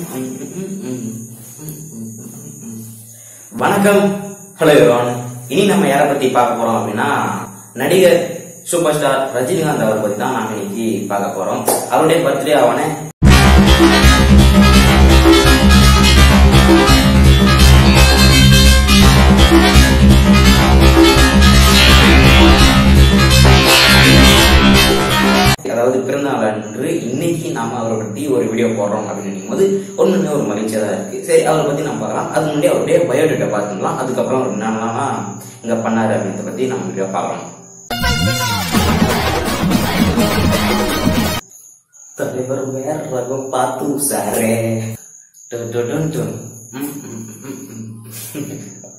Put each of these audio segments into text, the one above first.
வணக்கம் ஹலோ எவ்வான் இனி நம்ம யாரை பத்தி பார்க்க போறோம் அப்படின்னா நடிகர் சூப்பர் ஸ்டார் ரஜினிகாந்த் அவரை பத்தி தான் நாம இன்னைக்கு பார்க்க போறோம் அவருடைய பர்த்டே ஆவான அதாவது பிறந்தநாள் அன்று இன்னைக்கு நாம அவரை பத்தி ஒரு வீடியோ போடுறோம் அப்படின்னு நினைக்கும்போது ஒண்ணுமே ஒரு மகிழ்ச்சியா தான் இருக்கு சரி அவரை பத்தி நம்ம பார்க்கலாம் அது முன்னாடி அவருடைய பயோடேட்டா பார்த்துக்கலாம் அதுக்கப்புறம் அவர் என்னென்னலாம் இங்க பண்ணாரு அப்படின்றத பத்தி நம்ம வீடியோ பார்க்கலாம் தலைவர் வேற ரகம் பார்த்து சாரே டு டு டு டு. ம், ம், ம், ம்.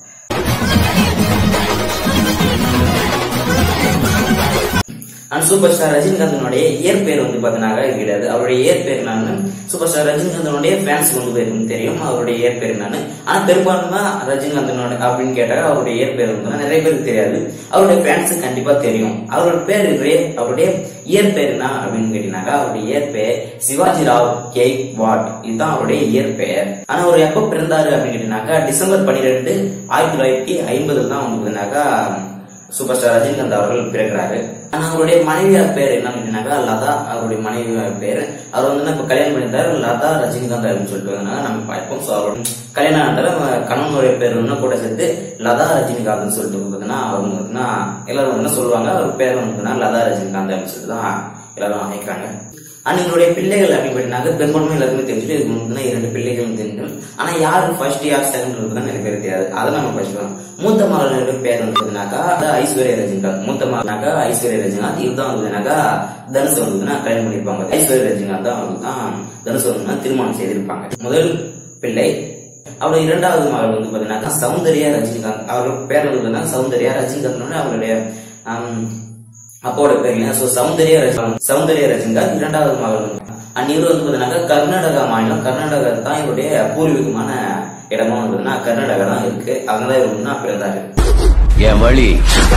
அண்ட் சூப்பர் ஸ்டார் ரஜினிகாந்தனுடைய இயற்பெயர் வந்து பார்த்தீங்கன்னா இது கிடையாது அவருடைய இயற்பெயர் என்னன்னு சூப்பர் ஸ்டார் ரஜினிகாந்தனுடைய ஃபேன்ஸ் வந்து பேருக்கு தெரியும் அவருடைய இயற்பெயர் என்னன்னு ஆனா பெரும்பான்மை ரஜினிகாந்தனோட அப்படின்னு கேட்டாங்க அவருடைய இயற்பெயர் வந்து நிறைய பேருக்கு தெரியாது அவருடைய ஃபேன்ஸுக்கு கண்டிப்பா தெரியும் அவரோட பேர் இது அவருடைய இயற்பெயர் என்ன அப்படின்னு கேட்டீங்கன்னாக்கா அவருடைய இயற்பெயர் சிவாஜி ராவ் கே வாட் இதுதான் அவருடைய இயற்பெயர் ஆனா அவர் எப்ப பிறந்தாரு அப்படின்னு கேட்டீங்கன்னாக்கா டிசம்பர் பன்னிரெண்டு ஆயிரத்தி தொள்ளாயிரத்தி ஐம்பதுல தான் வந்து பார்த்தீங்கன்னாக்கா சூப்பர் ஸ்டார் ரஜினிகாந்த் அவர்கள் பிறக்கிறாரு ஆனா அவருடைய மனைவியார் பேர் என்னன்னு கேட்டீங்கன்னாக்கா லதா அவருடைய மனைவியார் பேர் அவர் வந்து இப்ப கல்யாணம் பண்ணியிருந்தாரு லதா ரஜினிகாந்த் அப்படின்னு சொல்லிட்டு வந்தாங்க நம்ம பார்ப்போம் ஸோ அவரோட கல்யாணம் ஆனதால கணவனுடைய பேர் இன்னும் கூட சேர்த்து லதா ரஜினிகாந்த் சொல்லிட்டு பார்த்தீங்கன்னா அவங்க பார்த்தீங்கன்னா எல்லாரும் வந்து என்ன சொல்லுவாங்க அவர் பேர் வந்து லதா ரஜினிகாந்த் அப்படின்னு சொல்லிட்டு தான் எல்லாரும் நினைக்கிறாங்க அண்ட் எங்களுடைய பிள்ளைகள் அப்படின்னு பார்த்தீங்கன்னா பெரும்பான்மை எல்லாருக்குமே தெரிஞ்சுட்டு இதுக்கு முன்னாடி இரண்டு பிள்ளைகள் தெரியும் ஆனா யார் ஃபர்ஸ்ட் யார் செகண்ட் தான் நிறைய பேர் தெரியாது அதை நம்ம படிச்சுக்கலாம் மூத்த மகளுடைய பேர் வந்து பார்த்தீங்கன்னாக்கா அது ஐஸ்வர்யா ரஜினிகாந்த் மூத்த மகனாக்கா ஐஸ்வர்யா ரஜினிகாந்த் இதுதான் வந்ததுனாக்கா தனுஷ் வந்து கல்யாணம் பண்ணிருப்பாங்க ஐஸ்வர்யா ரஜினிகாந்த் தான் வந்து தான் தனுஷ் வந்து திருமணம் செய்திருப்பாங்க முதல் பிள்ளை அவருடைய இரண்டாவது மகள் வந்து பாத்தீங்கன்னா சௌந்தர்யா ரஜினிகாந்த் அவரோட பேர் வந்து பாத்தீங்கன்னா சௌந்தர்யா ரஜினிகாந்த் அவருடைய ஆம், அப்பாவோட பேர் இல்லையா ஸோ சௌந்தர்யா ரஜினிகாந்த் சௌந்தர்யா ரஜினிகாந்த் இரண்டாவது மகள் வந்து அண்ட் இவர் வந்து பாத்தீங்கன்னா கர்நாடகா மாநிலம் கர்நாடகா தான் இவருடைய பூர்வீகமான இடமா வந்ததுன்னா கர்நாடகா தான் இருக்கு அதனால இவர் வந்து பிறந்தாரு என் வழி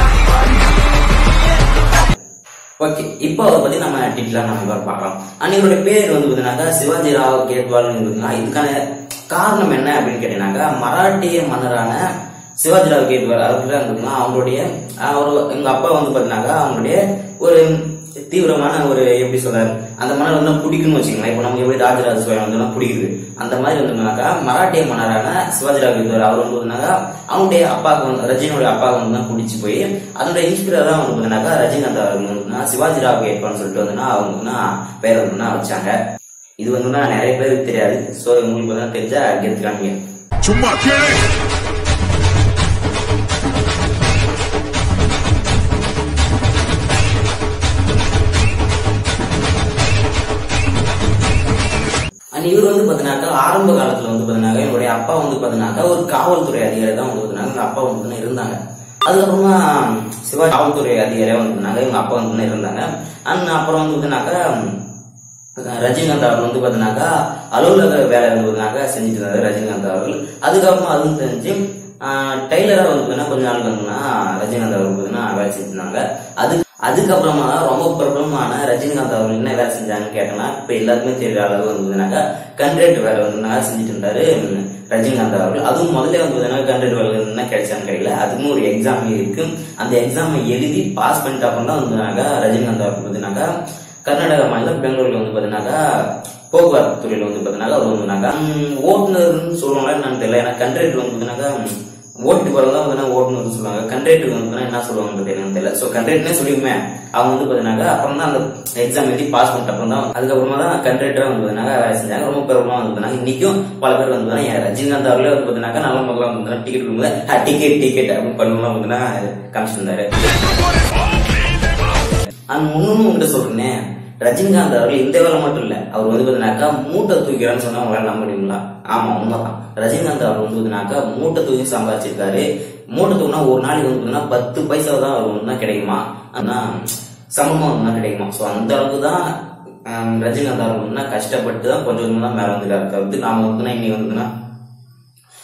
ஓகே இப்போ அதை பத்தி நம்ம டீட்டெயிலா நம்ம இவ்வாறு பார்க்கலாம் அண்ட் இவருடைய பேர் வந்து பாத்தீங்கன்னா சிவாஜி ராவ் கேத்வால் பார்த்தீங்கன்னா இதுக்கான காரணம் என்ன அப்படின்னு கேட்டீங்கன்னாக்கா மராட்டிய மன்னரான சிவாஜி ராவ் கேத்வால் அவர்கள் இருந்ததுன்னா அவங்களுடைய அவர் எங்க அப்பா வந்து பாத்தீங்கன்னாக்கா அவங்களுடைய ஒரு தீவிரமான ஒரு எப்படி சொல்றாரு அந்த மன்னர் வந்து பிடிக்கும்னு வச்சுக்கலாம் இப்போ நமக்கு எப்படி ராஜராஜ சோழன் வந்து பிடிக்குது அந்த மாதிரி வந்தோம்னாக்கா மராட்டிய மன்னரான சிவாஜி ராவ் கேத்வால் அவர் வந்து பார்த்தீங்கன்னாக்கா அவங்களுடைய அப்பாவுக்கு வந்து ரஜினியோட அப்பாவுக்கு வந்து தான் பிடிச்சி போய் அதனுடைய இன்ஸ்பிரர் தான் வந்து பார்த்தீங்கன்னாக்கா ரஜினிகாந்த் அவர்கள் வந்து சிவாஜி ராவ் கேட்பான்னு சொல்லிட்டு வந்துன்னா அவங்க வந்து பேர் வந்து வச்சாங்க இது வந்து நிறைய பேருக்கு தெரியாது ஸோ உங்களுக்கு தான் தெரிஞ்சா கெத்துக்காங்க சும்மா கேளு அண்ட் இவர் வந்து பாத்தீங்கன்னாக்கா ஆரம்ப காலத்துல வந்து பாத்தீங்கன்னா என்னுடைய அப்பா வந்து பாத்தீங்கன்னாக்கா ஒரு காவல்துறை அதிகாரி தான் வந்து பாத்தீங்கன்னா எங்க அப்பா வந்து பாத்தீங்கன்னா இருந்தாங்க அதுக்கப்புறமா சிவா காவல்துறை அதிகாரியா வந்து பாத்தீங்கன்னா எங்க அப்பா வந்து பாத்தீங்கன்னா இருந்தாங்க அண்ட் அப்புறம் வந்து பாத்தீங்கன்னாக்கா ரஜினிகாந்த் அவர்கள் வந்து பாத்தீங்கன்னாக்கா அலுவலக வேலை வந்து பாத்தீங்கன்னாக்கா செஞ்சுட்டு இருந்தாரு ரஜினிகாந்த் அவர்கள் அதுக்கப்புறமா அதுவும் தெரிஞ்சு டெய்லரா வந்து பாத்தீங்கன்னா கொஞ்ச நாள் வந்தோம்னா ரஜினிகாந்த் அவர்கள் பாத்தீங்கன்னா வேலை செஞ்சிருந்தாங்க அது அதுக்கப்புறமா தான் ரொம்ப பிரபலமான ரஜினிகாந்த் அவர்கள் என்ன வேலை செஞ்சாங்கன்னு கேட்டோம்னா இப்ப எல்லாருக்குமே தெரியுற அளவு வந்ததுனாக்கா கண்ட்ரேட் வேலை வந்து நான் செஞ்சுட்டு இருந்தாரு ம், ரஜினிகாந்த் அவர்கள் அதுவும் முதல்ல வந்து கண்ட்ரேட் வேலை என்ன கிடைச்சான்னு கிடைக்கல அதுக்கும் ஒரு எக்ஸாம் இருக்கு அந்த எக்ஸாமை எழுதி பாஸ் பண்ணிட்டு அப்புறம் தான் வந்ததுனாக்கா ரஜினிகாந்த் அவர்கள் பார்த்தீங்கன்னாக்கா கர்நாடகா மாநிலம் பெங்களூர்ல வந்து பாத்தீங்கன்னாக்கா போக்குவரத்து துறையில வந்து பாத்தீங்கன்னாக்கா அவர் வந்துனாக்கா ஓட்டுநர்னு சொல்லுவாங்களா என்னன்னு தெரியல ஏன்னா கண்ட்ரேட் வந்து பாத்தீங்கன்னாக்கா ஓட்டு வரலாம் தான் வந்து ஓட்டுநர்னு சொல்லுவாங்க கண்ட்ரேட்டுக்கு வந்து என்ன சொல்லுவாங்கன்னு தெரியல தெரியல ஸோ கண்ட்ரேட்னே சொல்லியுமே அவங்க வந்து பாத்தீங்கன்னாக்கா அப்புறம் தான் அந்த எக்ஸாம் எழுதி பாஸ் பண்ணிட்ட அப்புறம் தான் அதுக்கப்புறமா தான் கண்ட்ரேட்டரா வந்து பாத்தீங்கன்னா வேலை செஞ்சாங்க ரொம்ப பிரபலமா வந்து பாத்தீங்கன்னா இன்னைக்கும் பல பேர் வந்து பாத்தீங்கன்னா என் ரஜினிகாந்த் அவர்களே வந்து பாத்தீங்கன்னா நல்ல மக்கள் வந்து டிக்கெட் கொடுக்கும்போது டிக்கெட் டிக்கெட் அப்படின்னு பண்ணலாம் வந்து காமிச்சிட்டு இருந்தாரு அது முன்னும் உங்ககிட்ட சொல்றேனே ரஜினிகாந்த் அவர்கள் இந்த வேலை மட்டும் இல்ல அவர் வந்து பாத்தீங்கன்னாக்கா மூட்டை தூக்கிறான்னு சொன்னா உங்களால நம்ப முடியுங்களா ஆமா உண்மைதான் ரஜினிகாந்த் அவர் வந்து பாத்தீங்கன்னாக்கா மூட்டை தூக்கி சம்பாதிச்சிருக்காரு மூட்டை தூக்கினா ஒரு நாளைக்கு வந்து பாத்தீங்கன்னா பத்து பைசா தான் அவர் வந்து தான் கிடைக்குமா ஆனா சமமா வந்து தான் கிடைக்குமா சோ அந்த அளவுக்கு தான் ஆம், ரஜினிகாந்த் அவர் வந்து கஷ்டப்பட்டு தான் கொஞ்சம் கொஞ்சமா தான் மேல வந்துருக்காரு தவிர்த்து நாம வந்து இன்னைக்கு வந்துன்னா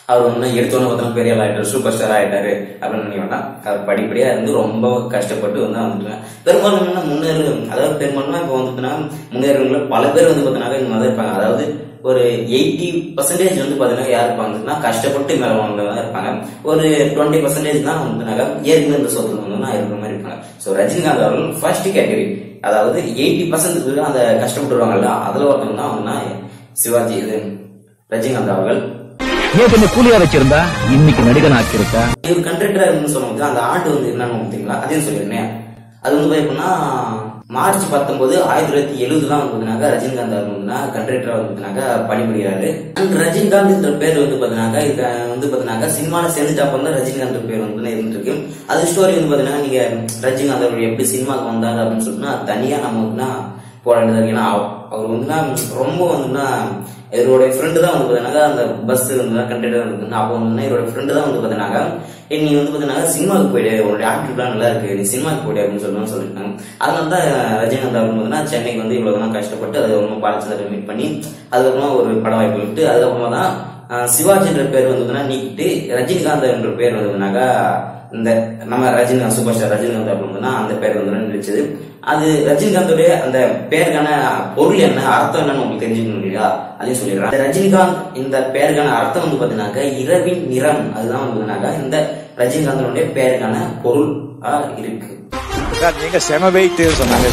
அவர் வந்து எடுத்தோன்னு பார்த்தோம்னா பெரிய ஆள் ஆயிட்டாரு சூப்பர் ஸ்டார் ஆயிட்டாரு அப்படின்னு நினைக்க வேண்டாம் அவர் படிப்படியா இருந்து ரொம்ப கஷ்டப்பட்டு வந்து வந்துட்டாங்க பெரும்பாலும் என்ன முன்னேறு அதாவது பெரும்பாலும் இப்போ வந்துட்டுனா முன்னேறவங்கள பல பேர் வந்து பார்த்தீங்கன்னா இந்த மாதிரி இருப்பாங்க அதாவது ஒரு எயிட்டி பர்சன்டேஜ் வந்து பார்த்தீங்கன்னா யார் இருப்பாங்கன்னா கஷ்டப்பட்டு மேலே தான் இருப்பாங்க ஒரு டுவெண்ட்டி பர்சன்டேஜ் தான் வந்துனாக்கா ஏற்கனவே இந்த சொத்துல வந்து இருக்கிற மாதிரி இருப்பாங்க ஸோ ரஜினிகாந்த் அவர்கள் ஃபர்ஸ்ட் கேட்டகரி அதாவது எயிட்டி பர்சன்ட் அந்த கஷ்டப்பட்டு வருவாங்கல்ல அதுல ஒருத்தவங்க தான் வந்துன்னா சிவாஜி இது ரஜினிகாந்த் அவர்கள் நேத்து என்ன கூலியா வச்சிருந்தா இன்னைக்கு நடிகன் ஆக்கியிருக்கா இவர் கண்டக்டரா இருக்குன்னு சொல்லும்போது அந்த ஆண்டு வந்து என்னன்னு பார்த்தீங்களா அதையும் சொல்லிருந்தேன் அது வந்து எப்படின்னா மார்ச் பத்தொன்பது ஆயிரத்தி தொள்ளாயிரத்தி எழுபதுலாம் வந்ததுனாக்கா ரஜினிகாந்த் அவர் வந்துனா கண்டக்டரா வந்ததுனாக்கா பணிபுரிகிறாரு அண்ட் ரஜினிகாந்த்ன்ற பேர் வந்து பாத்தீங்கன்னாக்கா இது வந்து பாத்தீங்கன்னாக்கா சினிமால சேர்ந்துட்டு அப்புறம் தான் ரஜினிகாந்த் பேர் வந்து இருந்துருக்கு அது ஸ்டோரி வந்து பாத்தீங்கன்னா நீங்க ரஜினிகாந்த் அவர் எப்படி சினிமாக்கு வந்தாரு அப்படின்னு சொல்லிட்டுனா தனியா நம்ம வந்துனா போட வேண்டியது இருக்கு. ஏன்னா அவ- அவர் வந்துன்னா ரொம்ப வந்துன்னா இவருடைய ஃப்ரெண்டு தான் வந்து பார்த்தீங்கன்னா அந்த பஸ் வந்து கண்டக்டர் இருக்குன்னா அப்போ வந்து இவரோட ஃப்ரெண்டு தான் வந்து பார்த்தீங்கன்னா "ஏய், நீ வந்து பார்த்தீங்கன்னா சினிமாவுக்கு போயிடு உன்னோட ஆக்டிவ்லாம் நல்லா இருக்கு நீ சினிமாவுக்கு போயிடு அப்படின்னு சொல்லி சொல்லியிருக்காங்க அதனால தான் ரஜினிகாந்த் அவர் வந்து சென்னைக்கு வந்து இவ்வளவு தான் கஷ்டப்பட்டு அதுக்கப்புறமா பாலச்சந்திரன் மீட் பண்ணி அதுக்கப்புறமா ஒரு பட வாய்ப்பு விட்டு அதுக்கப்புறமா தான் அஹ், சிவாஜின்ற பேர் வந்ததுன்னா நீக்கிட்டு ரஜினிகாந்த் என்ற பேர் வந்ததுனாக்கா இந்த நம்ம ரஜினிகாந்த் சூப்பர் ஸ்டார் ரஜினிகாந்த் அப்படின்னா அந்த பேர் வந்து நினைச்சது அது ரஜினிகாந்தோடைய அந்த பேருக்கான பொருள் என்ன அர்த்தம் என்னன்னு உங்களுக்கு தெரிஞ்சுக்கணும் இல்லையா அதையும் சொல்லிடுறேன் அந்த ரஜினிகாந்த் இந்த பேருக்கான அர்த்தம் வந்து பாத்தீங்கன்னாக்கா இரவின் நிறம் அதுதான் வந்து பாத்தீங்கன்னாக்கா இந்த ரஜினிகாந்தனுடைய பேருக்கான பொருள் இருக்கு நீங்க செம வெயிட் சொன்னாங்க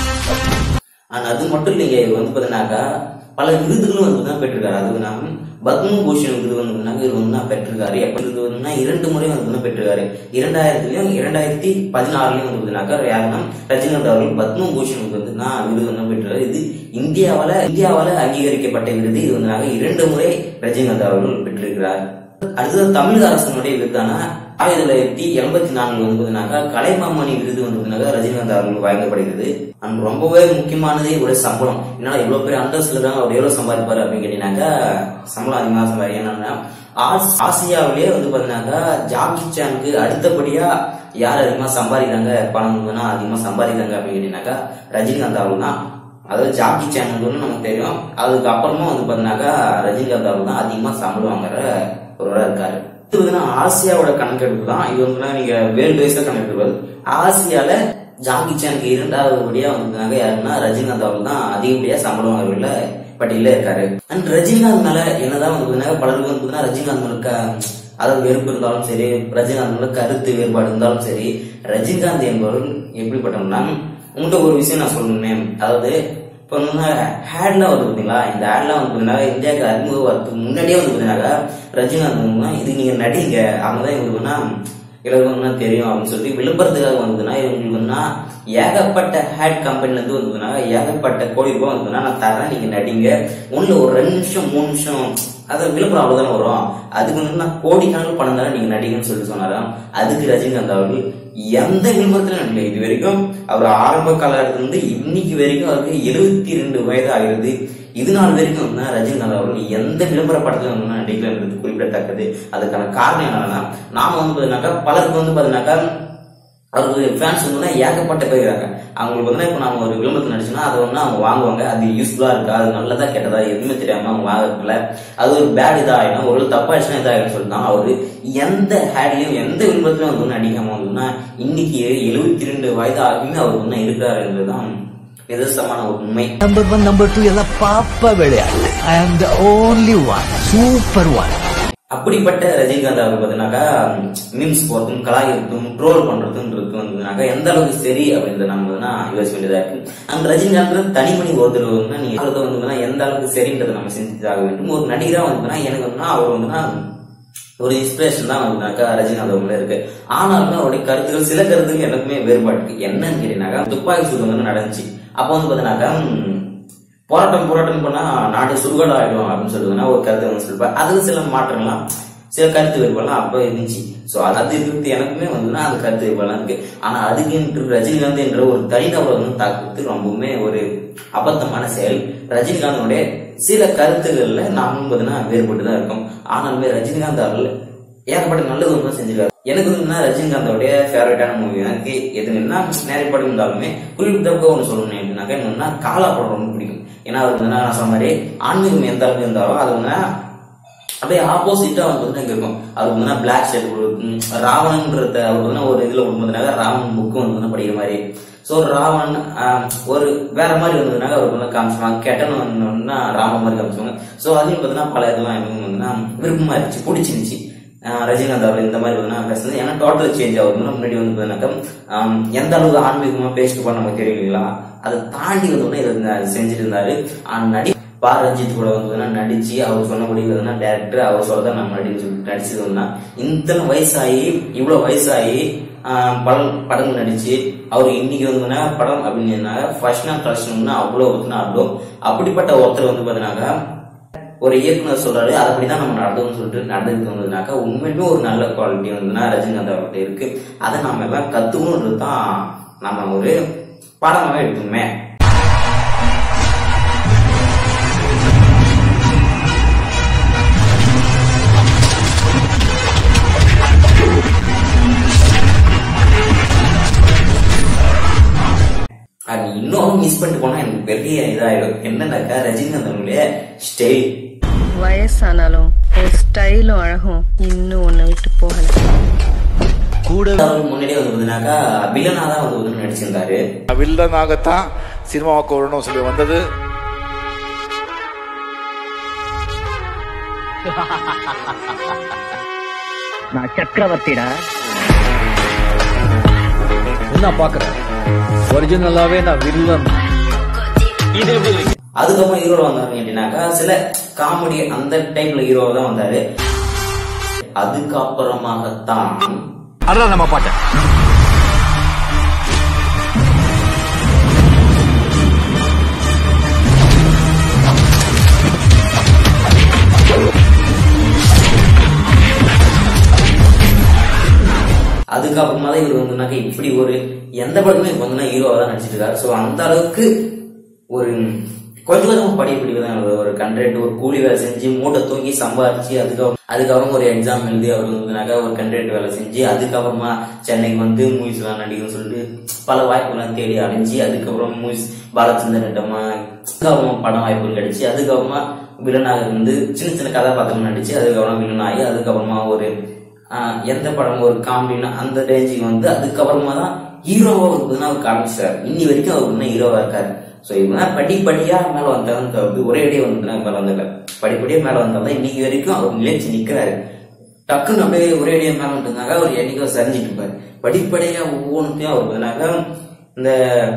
ஆனா அது மட்டும் இல்லைங்க இவர் வந்து பாத்தீங்கன்னாக்கா பல விருதுகளும் வந்து தான் பெற்றிருக்காரு அது நான் பத்ம பூஷன் விருது வந்து பாத்தீங்கன்னா இவர் வந்து தான் பெற்றிருக்காரு எப்ப விருது வந்துன்னா இரண்டு முறை வந்து தான் பெற்றிருக்காரு இரண்டாயிரத்துலயும் இரண்டாயிரத்தி பதினாறுலயும் வந்து பாத்தீங்கன்னாக்கா யாருன்னா ரஜினிகாந்த் அவர்கள் பத்ம பூஷன் வந்து வந்துன்னா விருது வந்து பெற்றிருக்காரு இது இந்தியாவால இந்தியாவால அங்கீகரிக்கப்பட்ட விருது இது வந்து இரண்டு முறை ரஜினிகாந்த் அவர்கள் பெற்றிருக்கிறார் அடுத்தது தமிழக அரசனுடைய விருதான ஆயிரத்தி தொள்ளாயிரத்தி எண்பத்தி நான்கு வந்து பாத்தீங்கன்னாக்கா கலைமாமணி விருது வந்து பாத்தீங்கன்னாக்கா ரஜினிகாந்த் அவர்களுக்கு வழங்கப்படுகிறது அண்ட் ரொம்பவே முக்கியமானதே இவருடைய சம்பளம் என்னன்னா இவ்வளவு பெரிய அந்தஸ்துல இருக்காங்க அவர் எவ்வளவு சம்பாதிப்பாரு அப்படின்னு கேட்டீங்கன்னாக்கா சம்பளம் அதிகமா சம்பாதி என்னன்னா ஆஸ்- ஆசியாவிலேயே வந்து பாத்தீங்கன்னாக்கா ஜாக்கி சானுக்கு அடுத்தபடியா யார் அதிகமா சம்பாதிக்கிறாங்க பணம் வந்துன்னா அதிகமா சம்பாதிக்கிறாங்க அப்படின்னு கேட்டீங்கன்னாக்கா ரஜினிகாந்த் அவர்கள் தான் அதாவது ஜாக்கி சேன் வந்து நமக்கு தெரியும் அதுக்கு அப்புறமா வந்து பாத்தீங்கன்னாக்கா ரஜினிகாந்த் அவர் தான் அதிகமா சம்பளம் வாங்குற ஒருவரா இருக்காரு இது வந்து ஆசியாவோட கணக்கெடுப்பு தான் இது வந்து நீங்க வேர்ல்டு வைஸா கணக்கெடுப்பது ஆசியால ஜாக்கி சேனுக்கு இரண்டாவது படியா வந்து யாருன்னா ரஜினிகாந்த் அவர் தான் அதிகப்படியா சம்பளம் வாங்குறதுல பட்டியல இருக்காரு அண்ட் ரஜினிகாந்த் மேல என்னதான் வந்து பாத்தீங்கன்னா பலருக்கு வந்து பாத்தீங்கன்னா ரஜினிகாந்த் மேல க- அதாவது வெறுப்பு இருந்தாலும் சரி ரஜினிகாந்த் மேல கருத்து வேறுபாடு இருந்தாலும் சரி ரஜினிகாந்த் என்பவர் எப்படிப்பட்டவர்னா உங்கள்கிட்ட ஒரு விஷயம் நான் சொல்லணுமே அதாவது இப்போ வந்து ஹேட்லாம் வந்து பார்த்தீங்களா இந்த ஹேட்லாம் வந்து பார்த்தீங்கன்னா இந்தியாவுக்கு அறிமுகத்துக்கு முன்னாடியே வந்து பார்த்தீங்கன்னா ரஜினிகாந்த் வந்து இது நீங்க நடிங்க அவங்க தான் இவங்களுக்கு வந்து இலவசம்னா தெரியும் அப்படின்னு சொல்லி விளம்பரத்துக்காக வந்ததுன்னா இவங்களுக்கு வந்து ஏகப்பட்ட ஹேட் கம்பெனில இருந்து வந்ததுன்னா ஏகப்பட்ட கோடி ரூபாய் வந்ததுன்னா நான் தரேன் நீங்க நடிங்க ஒண்ணு ஒரு ரெண்டு நிமிஷம் மூணு நிமிஷம் அது விளம்பரம் அவ்வளவுதான் வரும் அதுக்கு வந்து நான் கோடிக்கணக்கில் பணம் தரேன் நீங்க நடிகன்னு சொல்லி சொன்னாராம் அதுக்கு ரஜினிகாந்த் அவர்கள் எந்த விளம்பரத்திலும் நடிக்கல இது வரைக்கும் அவர் ஆரம்ப காலகட்டத்துல இருந்து இன்னைக்கு வரைக்கும் அவருக்கு எழுபத்தி ரெண்டு வயது ஆகிறது இது நாள் வரைக்கும் வந்து ரஜினிகாந்த் அவர்கள் எந்த விளம்பர படத்துல வந்து நடிக்கலன்றது குறிப்பிடத்தக்கது அதுக்கான காரணம் என்னன்னா நாம வந்து பாத்தீங்கன்னாக்கா பலருக்கு வந்து பாத்தீங்கன்னாக்கா அவருக்கு ஃபேன்ஸ் வந்து ஏகப்பட்ட பேர் இருக்காங்க அவங்களுக்கு வந்து இப்போ நம்ம ஒரு விளம்பரத்தில் நடிச்சோம்னா அதை வந்து அவங்க வாங்குவாங்க அது யூஸ்ஃபுல்லா இருக்கா அது நல்லதா கெட்டதா எதுவுமே தெரியாம அவங்க வாங்கல அது ஒரு பேட் இதாகிடும் ஒரு தப்பாயிடுச்சுன்னா இதாகிடும் சொல்லிட்டு அவரு எந்த ஹேட்லயும் எந்த விளம்பரத்திலும் வந்து நடிக்காம வந்துன்னா இன்னைக்கு எழுபத்தி ரெண்டு வயது ஆகியுமே அவர் வந்து இருக்கிறார் என்பதுதான் நிதர்சனமான ஒரு உண்மை நம்பர் ஒன் நம்பர் டூ எல்லாம் பாப்பா விளையாடு I am the only one super one அப்படிப்பட்ட ரஜினிகாந்த் அவர் பார்த்தீங்கன்னாக்கா மீம்ஸ் போறதும் கலாய்க்கிறதும் ட்ரோல் பண்றதுன்றது வந்துனாக்கா எந்த அளவுக்கு சரி அப்படின்றத நம்ம வந்து யோசிக்க வேண்டியதா இருக்கு அந்த ரஜினிகாந்த் தனிமணி ஒருத்தர் வந்து நீங்க சொல்றது வந்து எந்த அளவுக்கு சரின்றதை நம்ம சிந்தித்தாக வேண்டும் ஒரு நடிகரா வந்துன்னா எனக்கு வந்து அவர் வந்துன்னா ஒரு இன்ஸ்பிரேஷன் தான் வந்துனாக்கா ரஜினிகாந்த் அவங்கள இருக்கு ஆனாலும் அவருடைய கருத்துக்கள் சில கருத்துக்கள் எனக்குமே வேறுபாடு இருக்கு என்னன்னு கேட்டீங்கன்னாக்கா துப்பாக்கி சூடு வந்து நடந்துச்சு அப்போ வந்து பாத்தீங்கன்னாக்கா ம், போராட்டம் போராட்டம் பண்ணா நாடு சுடுகாடு ஆயிடும் அப்படின்னு சொல்லுதுன்னா ஒரு கருத்து வந்து சொல்லிருப்பாரு அதுல சில மாற்றங்கள்லாம் சில கருத்து வேறுபாடுலாம் அப்ப இருந்துச்சு சோ அது இருந்து எனக்குமே வந்துன்னா அந்த கருத்து வேறுபாடுலாம் இருக்கு ஆனா அதுக்கு என்று ரஜினிகாந்த் என்ற ஒரு தனிநபரை வந்து தாக்குறது ரொம்பவுமே ஒரு அபத்தமான செயல் ரஜினிகாந்தனுடைய சில கருத்துக்கள்ல நாமும் பார்த்தீங்கன்னா வேறுபட்டு தான் இருக்கும் ஆனாலுமே ரஜினிகாந்த் அவர்கள் ஏகப்பட்ட நல்லது ஒன்றும் செஞ்சிருக்காரு எனக்கு வந்து ரஜினிகாந்தோடைய ஃபேவரட்டான மூவி எனக்கு எதுன்னா நிறைய படம் இருந்தாலுமே குறிப்பிட்ட ஒன்று சொல்லணும் அப்படின்னாக்கா என்னன்னா காலா படம் ரொம்ப பிடிக்கும் ஏன்னா அவர் வந்து நான் சொன்ன மாதிரி ஆன்மீகம் எந்த அளவுக்கு இருந்தாலும் அது வந்து அப்படியே ஆப்போசிட்டா வந்து பார்த்தீங்கன்னா இங்க இருக்கும் அவர் வந்து பிளாக் ஷர்ட் ராவணன்றத அவர் வந்து ஒரு இதுல வந்து பார்த்தீங்கன்னா ராவணன் புக்கு வந்து பார்த்தீங்கன்னா படிக்கிற மாதிரி ஸோ ராவணன் ஆஹ், ஒரு வேற மாதிரி வந்ததுனாக்க அவருக்கு வந்து காமிச்சுவாங்க கெட்டன் வந்தோம்னா ராம மாதிரி காமிச்சுவாங்க ஸோ அதையும் பார்த்தீங்கன்னா பல இதெல்லாம் எனக்கு வந்து விருப்பமா இருந்துச்சு பிடிச்சிருந்துச்சு ஆஹ் ரஜினிகாந்த் அவர் இந்த மாதிரி வந்து பேசுறது ஏன்னா டோட்டல் சேஞ்ச் ஆகுது முன்னாடி வந்து பார்த்தீங்கன்னாக்கா ஆம், எந்த அளவுக்கு ஆன்மீகமா பேசிட்டு போன நமக்கு தெரியும் இல்லைங்களா அதை தாண்டி வந்து உடனே இதை வந்து செஞ்சுட்டு இருந்தாரு ஆனா நடி பா ரஞ்சித் கூட வந்து பார்த்தீங்கன்னா நடிச்சு அவர் சொன்னபடி வந்து டேரக்டர் அவர் சொல்றத நம்ம நடிச்சு நடிச்சது வந்து இத்தனை வயசாகி இவ்வளவு வயசாகி ஆஹ், பல படங்கள் நடிச்சு அவர் இன்னைக்கு வந்து படம் அப்படின்னு ஃபர்ஸ்ட் நாள் கலெக்ஷன் அவ்வளோ வந்து அவ்வளோ அப்படிப்பட்ட ஒருத்தர் வந்து பார்த்தீங்கன்னாக்கா ஒரு இயக்குனர் சொல்றாரு அது அப்படிதான் நம்ம நடந்தோம்னு சொல்லிட்டு நடந்துட்டு வந்ததுனாக்கா உண்மையுமே ஒரு நல்ல குவாலிட்டி வந்துன்னா ரஜினிகாந்த் அவர்கிட்ட இருக்கு அதை நாம எல்லாம் கத்துக்கணுன்றது தான் நம்ம ஒரு பாடமாவே எடுக்கணுமே அது இன்னும் மிஸ் பண்ணிட்டு போனா எனக்கு பெரிய இதாயிடும் என்னன்னாக்கா ரஜினிகாந்த் அவங்களுடைய ஸ்டைல் வயசானாலும் என் ஸ்டைலும் அழகும் இன்னும் உன்னை விட்டு போகல கூட அவர் முன்னாடியே வந்து பார்த்தீங்கன்னாக்கா வில்லனா தான் வந்து வந்து நடிச்சிருந்தாரு வில்லனாகத்தான் சினிமாவுக்கு வரணும் சொல்லி வந்தது நான் சக்கரவர்த்திடா என்ன பாக்குறேன் ஒரிஜினலாவே நான் வில்லன் அதுக்கப்புறம் ஹீரோ வந்தாரு அப்படின்னாக்கா சில காமெடி அந்த டைப்ல ஹீரோ தான் வந்தாரு அதுக்கப்புறமாகத்தான் அதான் நம்ம பாட்டேன் அதுக்கப்புறமா தான் இவர் வந்துனாக்கா இப்படி ஒரு எந்த படமே இப்போ வந்து ஹீரோவா தான் நடிச்சிட்டு இருக்காரு ஸோ அந்த அளவுக்கு ஒரு கொஞ்சம் கொஞ்சம் படிப்படி தான் ஒரு கண்ட்ரேட் ஒரு கூலி வேலை செஞ்சு மூட்டை தூக்கி சம்பாரிச்சு அதுக்கப்புறம் அதுக்கப்புறம் ஒரு எக்ஸாம் எழுதி அவர் வந்துனாக்கா ஒரு கண்ட்ரேட் வேலை செஞ்சு அதுக்கப்புறமா சென்னைக்கு வந்து மூவிஸ் எல்லாம் நடிக்கணும்னு சொல்லிட்டு பல வாய்ப்புகள்லாம் தேடி அலைஞ்சு அதுக்கப்புறம் மூவிஸ் பாலச்சந்திரனிட்டமா அதுக்கப்புறமா படம் வாய்ப்புகள் கிடைச்சு அதுக்கப்புறமா வில்லனாக இருந்து சின்ன சின்ன கதாபாத்திரம் நடிச்சு அதுக்கப்புறம் வில்லன் ஆகி அதுக்கப்புறமா ஒரு ஆஹ் எந்த படம் ஒரு காமெடினா அந்த ரேஞ்சுக்கு வந்து அதுக்கப்புறமா தான் ஹீரோவா வந்து அவர் காமிச்சார் இன்னி வரைக்கும் அவர் இன்னும் ஹீரோவா இருக்காரு ஸோ இவங்க படிப்படியா மேல வந்தாங்க அப்படி ஒரே அடியே வந்து மேல வந்தாங்க படிப்படியா மேல வந்தாலும் இன்னைக்கு வரைக்கும் அவர் நிலைச்சு நிக்கிறாரு டக்குன்னு அப்படியே ஒரே அடியா மேல வந்துருந்தாங்க அவர் என்னைக்கோ சரிஞ்சிட்டு இருப்பாரு படிப்படியா ஒவ்வொன்றுத்தையும் அவர் பார்த்தீங்கன்னாக்கா இந்த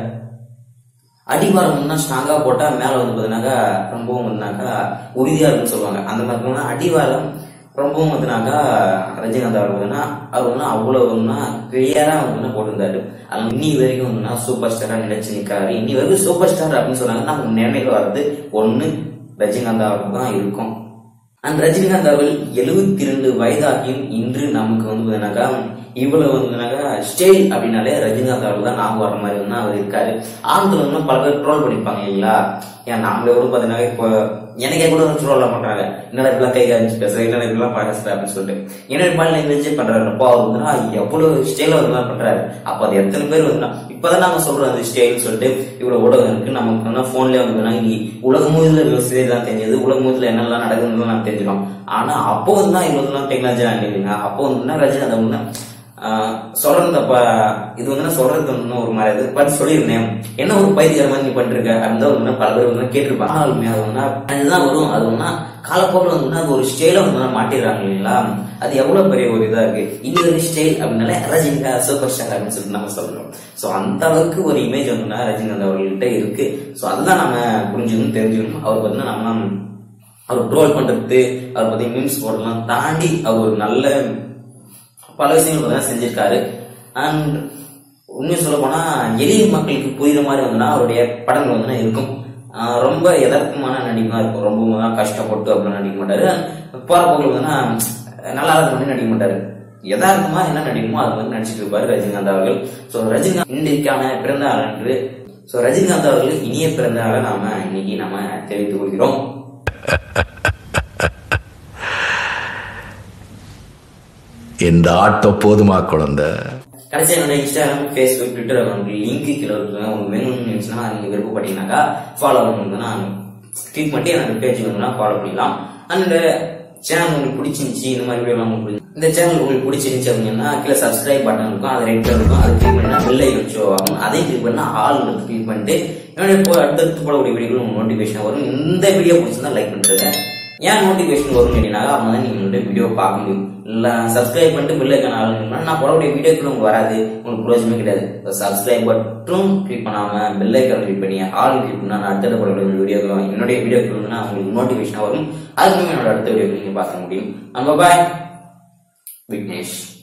அடிவாரம் முன்னா ஸ்ட்ராங்கா போட்டா மேல வந்து பாத்தீங்கன்னாக்கா ரொம்பவும் வந்துனாக்கா உறுதியா இருக்குன்னு சொல்லுவாங்க அந்த மாதிரி இருக்கும்னா அடிவாரம் ரொம்பவும் வந்துனாக்கா ரஜினிகாந்த் அவர் பார்த்தீங்கன்னா அவர் வந்து அவ்வளவு வந்துன்னா கிளியரா வந்து போட்டிருந்தாரு அது இன்னி வரைக்கும் வந்துன்னா சூப்பர் ஸ்டாரா நினைச்சு நிக்காரு இன்னி வரைக்கும் சூப்பர் ஸ்டார் அப்படின்னு சொன்னாங்கன்னா நமக்கு நினைவு வர்றது ஒண்ணு ரஜினிகாந்த் அவருக்கு தான் இருக்கும் அண்ட் ரஜினிகாந்த் அவர்கள் எழுபத்தி ரெண்டு வயதாகியும் இன்று நமக்கு வந்து பார்த்தீங்கன்னாக்கா இவ்வளவு வந்துனாக்கா ஸ்டைல் அப்படின்னாலே ரஜினிகாந்த் அவர்கள் தான் ஞாபகம் வர மாதிரி வந்து அவர் இருக்காரு ஆண்கள் வந்து பல பேர் ட்ரோல் பண்ணிப்பாங்க இல்லைங்களா ஏன் நம்மளே கூட பார்த்தீங்கன்னா இப்போ எனக்கே கூட ட்ரோல் பண்றாங்க என்னடா இப்படிலாம் கை காமிச்சு பேசுற என்னடா இப்படிலாம் பேசுற அப்படின்னு சொல்லிட்டு என்னோட பால் லாங்குவேஜே பண்றாரு அப்போ அவர் வந்து எவ்வளவு ஸ்டைல வந்து பண்றாரு அப்போ அது எத்தனை பேர் வந்து இப்பதான் நாங்க சொல்றோம் அந்த ஸ்டைல் சொல்லிட்டு இவ்வளவு ஊடகம் இருக்கு நமக்கு வந்து போன்லயே வந்து இன்னைக்கு உலக முழுதுல விவசாயம் தான் தெரிஞ்சது உலக முழுதுல என்னெல்லாம் நடக்குதுன்னு நம்ம தெரிஞ்சிடும் ஆனா அப்போ வந்து தான் இவ்வளவு டெக்னாலஜி இல்லைங்க அப்போ வந்து ரஜினி அதை ஆஹ் சொல்றது தப்பா இது வந்து சொல்றது இன்னும் ஒரு மாதிரி இது பட் சொல்லியிருந்தேன் என்ன ஒரு பைத்தியக்கார மாதிரி நீ பண்ணிருக்க அந்த ஒரு பல பேர் வந்து கேட்டிருப்பாங்க ஆனாலுமே அது வந்து அதுதான் வரும் அது வந்து காலப்போக்கில் வந்து அது ஒரு ஸ்டைல வந்து மாட்டிடுறாங்க இல்லைங்களா அது எவ்வளவு பெரிய ஒரு இதா இருக்கு இந்த ஒரு ஸ்டைல் அப்படின்னாலே ரஜினிகா சூப்பர் ஸ்டார் அப்படின்னு சொல்லிட்டு நம்ம சொல்றோம் சோ அந்த அளவுக்கு ஒரு இமேஜ் வந்து ரஜினிகாந்த் அவர்கள்ட்ட இருக்கு சோ அதுதான் நம்ம புரிஞ்சுக்கணும் தெரிஞ்சுக்கணும் அவர் பார்த்தீங்கன்னா நம்ம அவர் ட்ரோல் பண்றது அவர் பத்தி மீம்ஸ் போடலாம் தாண்டி அவர் ஒரு நல்ல பல விஷயங்கள் பார்த்தீங்கன்னா செஞ்சிருக்காரு அண்ட் உண்மையை சொல்ல போனா எளிய மக்களுக்கு புரியுற மாதிரி வந்துன்னா அவருடைய படங்கள் வந்து இருக்கும் ஆஹ் ரொம்ப யதார்த்தமான நடிப்பா இருக்கும் ரொம்ப கஷ்டப்பட்டு அப்படின்னு நடிக்க மாட்டாரு போற போக்கில் வந்துன்னா நல்லா பண்ணி நடிக்க மாட்டாரு யதார்த்தமா என்ன நடிக்குமோ அது வந்து நடிச்சிட்டு இருப்பாரு ரஜினிகாந்த் அவர்கள் ஸோ ரஜினிகாந்த் இன்றைக்கான பிறந்த நாள் அன்று ஸோ ரஜினிகாந்த் அவர்கள் இனிய பிறந்த நாளை நாம இன்னைக்கு நாம தெரிவித்துக் கொள்கிறோம் இந்த ஆட்டோ போதுமா குழந்தை கடைசியா என்னோட Instagram Facebook Twitter account link கீழே இருக்கு உங்களுக்கு வேணும்னு நினைச்சுன்னா நீங்க விருப்பப்பட்டீங்கன்னாக்கா ஃபாலோ பண்ணணும்னா ட்ரீட் பண்ணி என்னோட பேஜ் வேணும்னா ஃபாலோ பண்ணிக்கலாம் அண்ட் சேனல் உங்களுக்கு பிடிச்சிருந்துச்சு இந்த மாதிரி வீடியோ உங்களுக்கு பிடிச்சி- இந்த சேனல் உங்களுக்கு பிடிச்சிருந்துச்சு அப்படின்னா கீழே சப்ஸ்கிரைப் பட்டன் இருக்கும் அது ரெட் கலர் இருக்கும் அது கிளிக் பண்ணா பெல் ஐக்கன் ஷோ ஆகும் அதையும் கிளிக் பண்ணா ஆல் கிளிக் பண்ணிட்டு என்னுடைய இப்போ அடுத்தடுத்து போடக்கூடிய வீடியோகள் உங்களுக்கு நோட்டிஃபிகேஷன் வரும் இந்த வீடியோ பிடிச்சிருந்தா லைக் பண்ணுறது ஏன் நோட்டிஃபிகேஷன் வரும் கேட்டீங்கன்னா அப்போ தான் நீங்கள் என்னுடைய வீடியோ பார்க்க முடியும் இல்லை சப்ஸ்கிரைப் பண்ணிட்டு பெல் ஐக்கன் ஆல் click பண்ணா நான் போடக்கூடிய வீடியோக்குள்ள உங்களுக்கு வராது உங்களுக்கு பிரயோஜனமே கிடையாது சப்ஸ்கிரைப் மட்டும் கிளிக் பண்ணாம பெல் ஐக்கன் கிளிக் பண்ணி ஆல் கிளிக் பண்ணா நான் அடுத்த போடக்கூடிய வீடியோ என்னுடைய வீடியோக்கு வந்து உங்களுக்கு நோட்டிஃபிகேஷன் வரும் அதுக்கு என்னோட அடுத்த வீடியோ நீங்க பார்க்க முடியும் நம்ம பாய் விக்னேஷ்